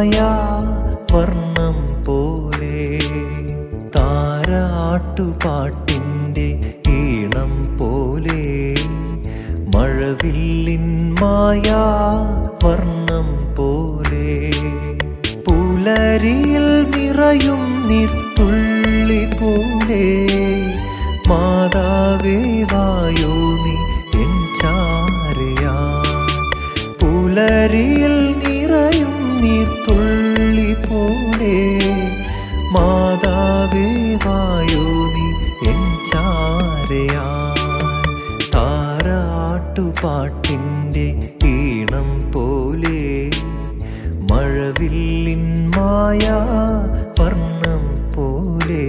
മായാ വർണ്ണം പോലെ താരാട്ടുപാട്ടിൻ്റെ ഈണം പോലെ മഴവില്ലിൻ മായാ വർണ്ണം പോലെ പുലരിയിൽ നിറയും നീർത്തുള്ളി പോലെ മാതാവേ വായോ നീ എൻ ചാരയാ പുലരിയിൽ നിറയും നീർത്തുള്ളി പോലെ മാതാവേ വായോ നീ എൻ ചാരയാ താരാട്ടുപാട്ടിൻ്റെ ഈണം പോലെ മഴവില്ലിൻ മായാ വർണ്ണം പോലെ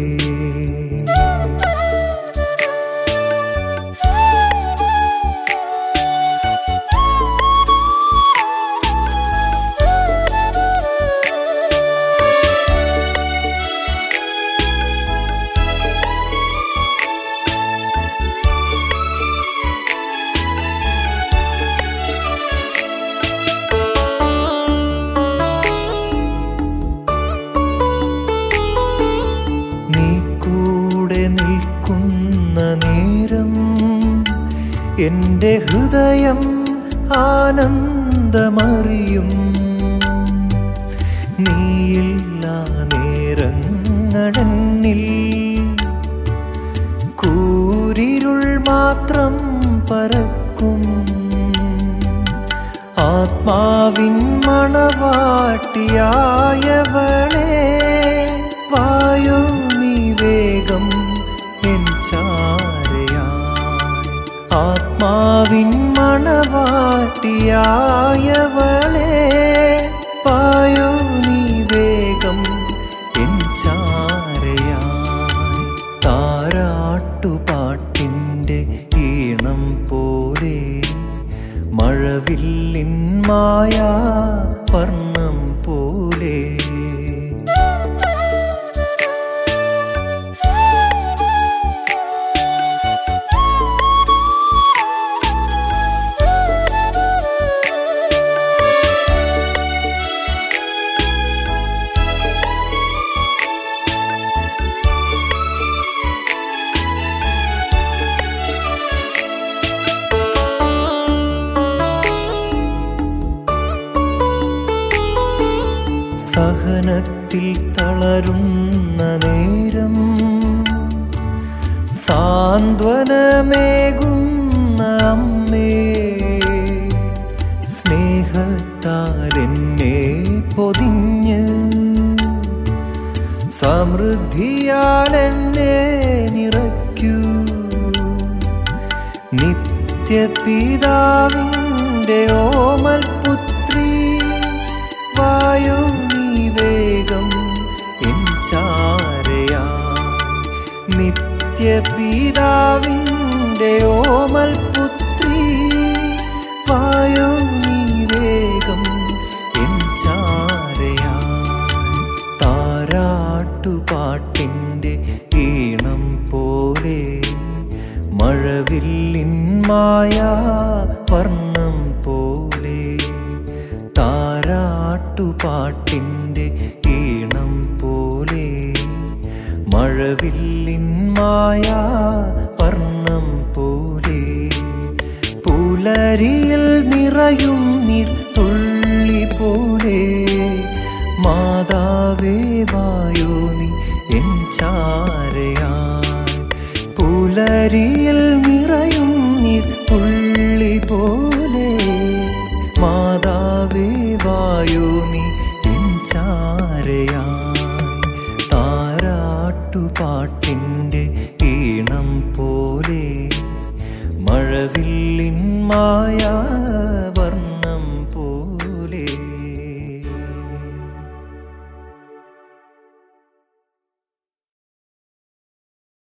നീ കൂടെ നിൽക്കുന്ന നേരം എൻ്റെ ഹൃദയം ആനന്ദമറിയും നീയില്ല നേരങ്ങളെന്നിൽ കൂരിരുൾ മാത്രം പരക്കും ആത്മാവിൻ മണവാട്ടിയായവളെ വായോ നീ വേഗം എൻ ചാരയായി ആത്മാവിൻ മണവാട്ടിയായവളെ വായോ നീ വേഗം എൻ ചാരയായി താരാട്ടുപാട്ടിൻ്റെ ഈണം പോലെ മഴവില്ലിൻ മായാ വർണ്ണം പോലെ സഹനത്തിൽ തളരുന്ന നേരം സാന്ത്വനമേകുന്ന അമ്മേ സ്നേഹത്താൽ എന്നെ പൊതിഞ്ഞ് സമൃദ്ധിയാൽ എന്നെ നിറയ്ക്കൂ നിത്യപിതാവിൻ്റെ ഓമൽ പുത്രി വായോ നീ വേഗം എൻ ചാരയാ നിത്യപിതാവിൻ്റെ ഓമൽ പുത്രി വായോ നീ വേഗം എൻ ചാരയാ താരാട്ടുപാട്ടിൻ്റെ ഈണം പോലെ മഴവില്ലിൻ മായാ വർണ്ണം പോലെ താരാട്ടുപാട്ടിൻ്റെ ഈണം പോലെ മഴവില്ലിൻ മായാ വർണ്ണം പോലെ പുലരിയിൽ നിറയും നീർത്തുള്ളി പോലെ മാതാവേ വായോ നീ എൻ ചാരയായി പുലരിയിൽ നിറയും നീർത്തുള്ളി പോലെ മാതാവേ വായോ നീ എൻ ചാരയായി താരാട്ടുപാട്ടിൻ്റെ ഈണം പോലെ മഴവില്ലിൻ മായാ